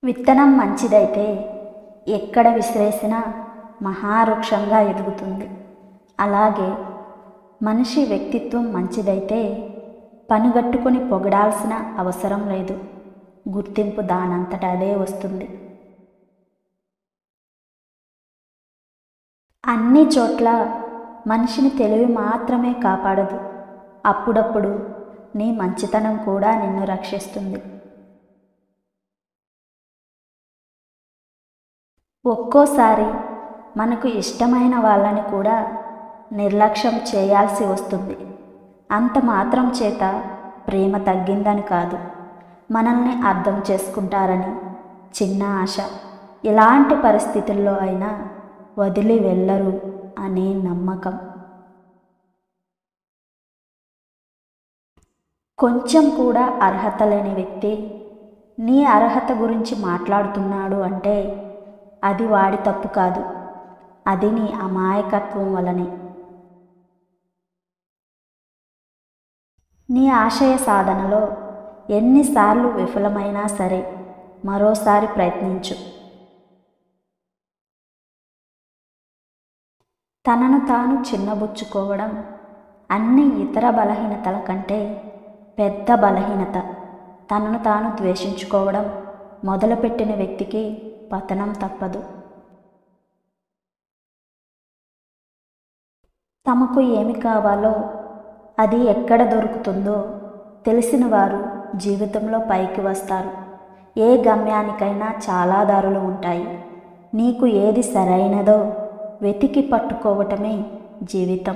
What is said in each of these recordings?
విత్తనం మంచిదైతే ఎక్కడ విసిరేసినా మహావృక్షంగా ఎదుగుతుంది అలాగే మనిషి వ్యక్తిత్వం మంచిదైతే పనిగట్టుకొని పొగడాల్సిన అవసరం లేదు గుర్తింపు దానంతట అదే వస్తుంది అన్ని చోట్ల మనిషిని తెలివి మాత్రమే కాపాడదు అప్పుడప్పుడు నీ మంచితనం కూడా నిన్ను రక్షిస్తుంది ఒక్కోసారి మనకు ఇష్టమైన వాళ్ళని కూడా నిర్లక్ష్యం చేయాల్సి వస్తుంది అంత మాత్రం చేత ప్రేమ తగ్గిందని కాదు మనల్ని అర్థం చేసుకుంటారని చిన్న ఆశ ఎలాంటి పరిస్థితుల్లో అయినా వదిలి వెళ్ళరు అనే నమ్మకం కొంచెం కూడా అర్హత లేని వ్యక్తి నీ అర్హత గురించి మాట్లాడుతున్నాడు అంటే అది వాడి తప్పు కాదు అది నీ అమాయకత్వం వలనే నీ ఆశయ సాధనలో ఎన్నిసార్లు విఫలమైనా సరే మరోసారి ప్రయత్నించు తనను తాను చిన్నబుచ్చుకోవడం అన్ని ఇతర బలహీనతల కంటే పెద్ద బలహీనత తనను తాను ద్వేషించుకోవడం మొదలుపెట్టిన వ్యక్తికి పతనం తప్పదు తమకు ఏమి కావాలో అది ఎక్కడ దొరుకుతుందో తెలిసిన వారు జీవితంలో పైకి వస్తారు ఏ గమ్యానికైనా చాలా దారులు ఉంటాయి నీకు ఏది సరైనదో వెతికి పట్టుకోవటమే జీవితం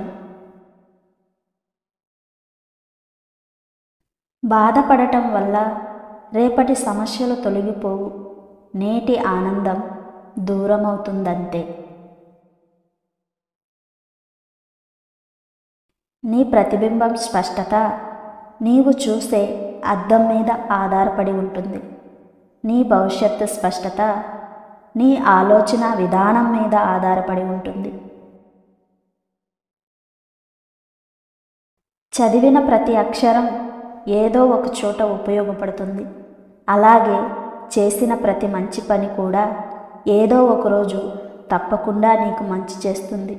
బాధపడటం వల్ల రేపటి సమస్యలు తొలగిపోవు నేటి ఆనందం దూరమవుతుందంతే నీ ప్రతిబింబం స్పష్టత నీవు చూసే అద్దం మీద ఆధారపడి ఉంటుంది నీ భవిష్యత్తు స్పష్టత నీ ఆలోచన విధానం మీద ఆధారపడి ఉంటుంది చదివిన ప్రతి అక్షరం ఏదో ఒక చోట ఉపయోగపడుతుంది అలాగే చేసిన ప్రతి మంచి పని కూడా ఏదో ఒకరోజు తప్పకుండా నీకు మంచి చేస్తుంది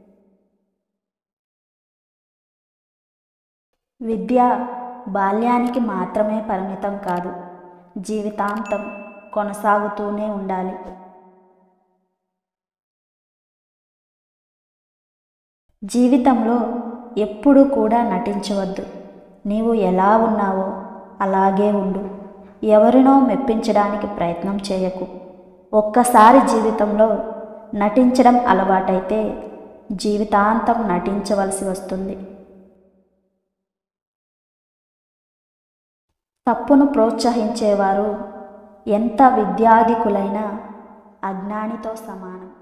విద్య బాల్యానికి మాత్రమే పరిమితం కాదు జీవితాంతం కొనసాగుతూనే ఉండాలి జీవితంలో ఎప్పుడూ కూడా నటించవద్దు నీవు ఎలా ఉన్నావో అలాగే ఉండు ఎవరినో మెప్పించడానికి ప్రయత్నం చేయకు ఒక్కసారి జీవితంలో నటించడం అలవాటైతే జీవితాంతం నటించవలసి వస్తుంది తప్పును ప్రోత్సహించేవారు ఎంత విద్యాధికులైనా అజ్ఞానితో సమానం